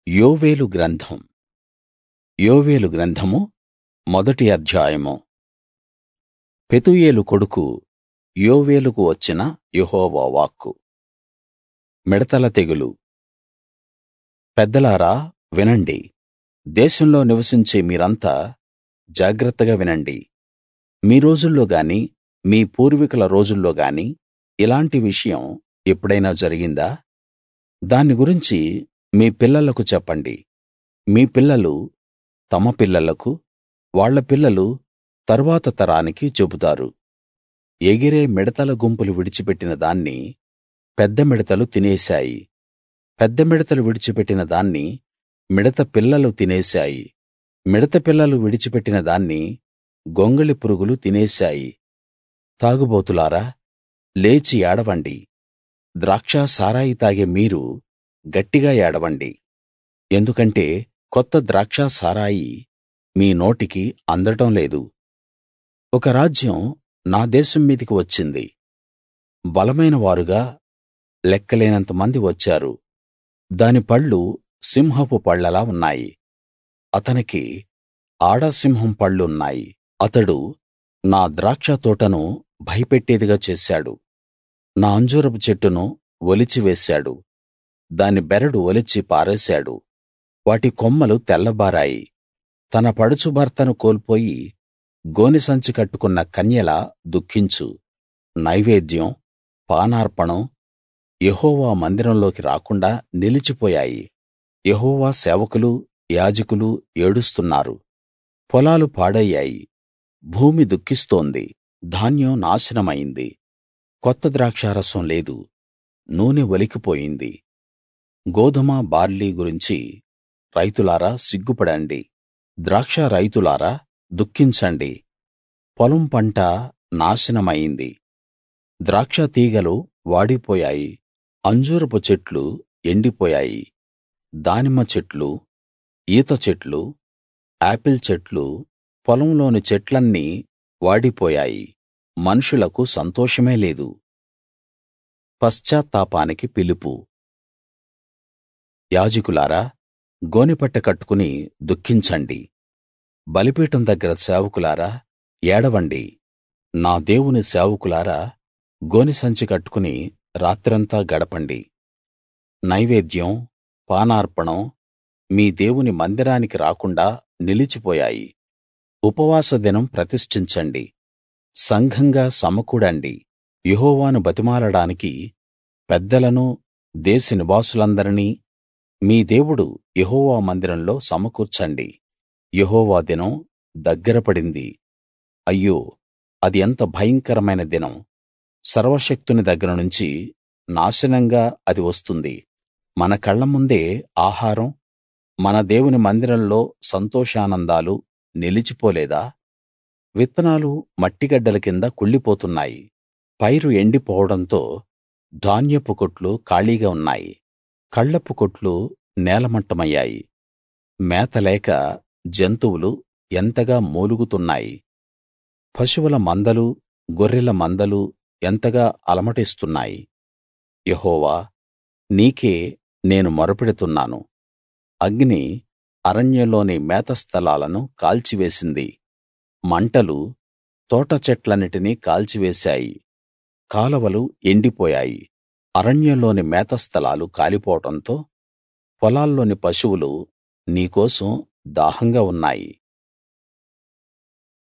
యోవేలు గ్రంథం యోవేలు గ్రంథము మొదటి అధ్యాయము పెతూయేలు కొడుకు యోవేలుకు వచ్చిన యెహోవా వాక్కు మిడతల తెగులు పెద్దలారా వినండి దేశంలో నివసించే మీరంతా జాగ్రత్తగా వినండి మీ రోజుల్లో గాని మీ పూర్వీకుల రోజుల్లో గాని ఇలాంటి విషయం ఎప్పుడైనా జరిగిందా దాన్ని గురించి మీ పిల్లలకు చెప్పండి మీ పిల్లలు తమ పిల్లలకు వాళ్ళ పిల్లలు తరువాత తరానికి చెబుతారు ఎగిరే మిడతల గుంపులు విడిచిపెట్టిన దాన్ని పెద్ద మిడతలు తినేశాయి పెద్ద మిడతలు విడిచిపెట్టిన దాన్ని మిడత పిల్లలు తినేశాయి మిడత పిల్లలు విడిచిపెట్టిన దాన్ని గొంగళి పురుగులు తినేశాయి తాగుబోతులారా లేచి ఏడవండి ద్రాక్ష సారాయి తాగే మీరు గట్టిగా ఏడవండి ఎందుకంటే కొత్త ద్రాక్ష సారాయి మీ నోటికి అందడం లేదు ఒక రాజ్యం నా దేశం మీదికి వచ్చింది బలమైన వారుగా లెక్కలేనంత మంది వచ్చారు దాని పళ్ళు సింహపు పళ్ళలా ఉన్నాయి అతనికి ఆడ సింహం పళ్ళున్నాయి అతడు నా ద్రాక్ష తోటను భయపెట్టేదిగా చేశాడు నా అంజూరపు చెట్టును ఒలిచి వేశాడు దాని బెరడు ఒలిచి పారేశాడు వాటి కొమ్మలు తెల్లబారాయి తన పడుచు భర్తను కోల్పోయి గోనెసంచి కట్టుకున్న కన్యలా దుఃఖించు నైవేద్యం పానార్పణం యెహోవా మందిరంలోకి రాకుండా నిలిచిపోయాయి యెహోవా సేవకులు యాజకులు ఏడుస్తున్నారు పొలాలు పాడయ్యాయి భూమి దుఃఖిస్తోంది ధాన్యం నాశనమైంది కొత్త ద్రాక్షారసం లేదు నూనె ఒలికిపోయింది గోదుమ బార్లీ గురించి రైతులారా సిగ్గుపడండి ద్రాక్ష రైతులారా దుఃఖించండి పొలం పంట నాశనమయింది ద్రాక్ష తీగలు వాడిపోయాయి అంజూరపు చెట్లు ఎండిపోయాయి దానిమ్మ చెట్లు ఈత చెట్లు ఆపిల్ చెట్లు పొలంలోని చెట్లన్నీ వాడిపోయాయి మనుషులకు సంతోషమే లేదు పశ్చాత్తాపానికి పిలుపు యాజకులారా గోనెపట్ట కట్టుకుని దుఃఖించండి బలిపీఠం దగ్గర సేవకులారా ఏడవండి నా దేవుని సేవకులారా గోనెసంచి కట్టుకుని రాత్రంతా గడపండి నైవేద్యం పానార్పణం మీ దేవుని మందిరానికి రాకుండా నిలిచిపోయాయి ఉపవాస దినం ప్రతిష్ఠించండి సంఘంగా సమకూడండి యెహోవాను బతిమాలడానికి పెద్దలను దేశ నివాసులందరినీ మీ దేవుడు యెహోవా మందిరంలో సమకూర్చండి యెహోవా దినం దగ్గర పడింది అయ్యో అది ఎంత భయంకరమైన దినం సర్వశక్తుని దగ్గర నుంచి నాశనంగా అది వస్తుంది మన కళ్ళ ముందే ఆహారం మన దేవుని మందిరంలో సంతోషానందాలు నిలిచిపోలేదా విత్తనాలు మట్టిగడ్డల కింద కుళ్ళిపోతున్నాయి పైరు ఎండిపోవడంతో ధాన్యపు కొట్లు ఖాళీగా ఉన్నాయి కళ్లపు కొట్లు నేలమట్టమయ్యాయి మేత లేక జంతువులు ఎంతగా మూలుగుతున్నాయి పశువుల మందలు గొర్రెల మందలు ఎంతగా అలమటిస్తున్నాయి యెహోవా నీకే నేను మొరపెడుతున్నాను అగ్ని అరణ్యంలోని మేత స్థలాలను కాల్చివేసింది మంటలు తోట చెట్లన్నిటినీ కాల్చివేశాయి కాలవలు ఎండిపోయాయి అరణ్యంలోని మేత స్థలాలు కాలిపోవడంతో పొలాల్లోని పశువులు నీ కోసం దాహంగా ఉన్నాయి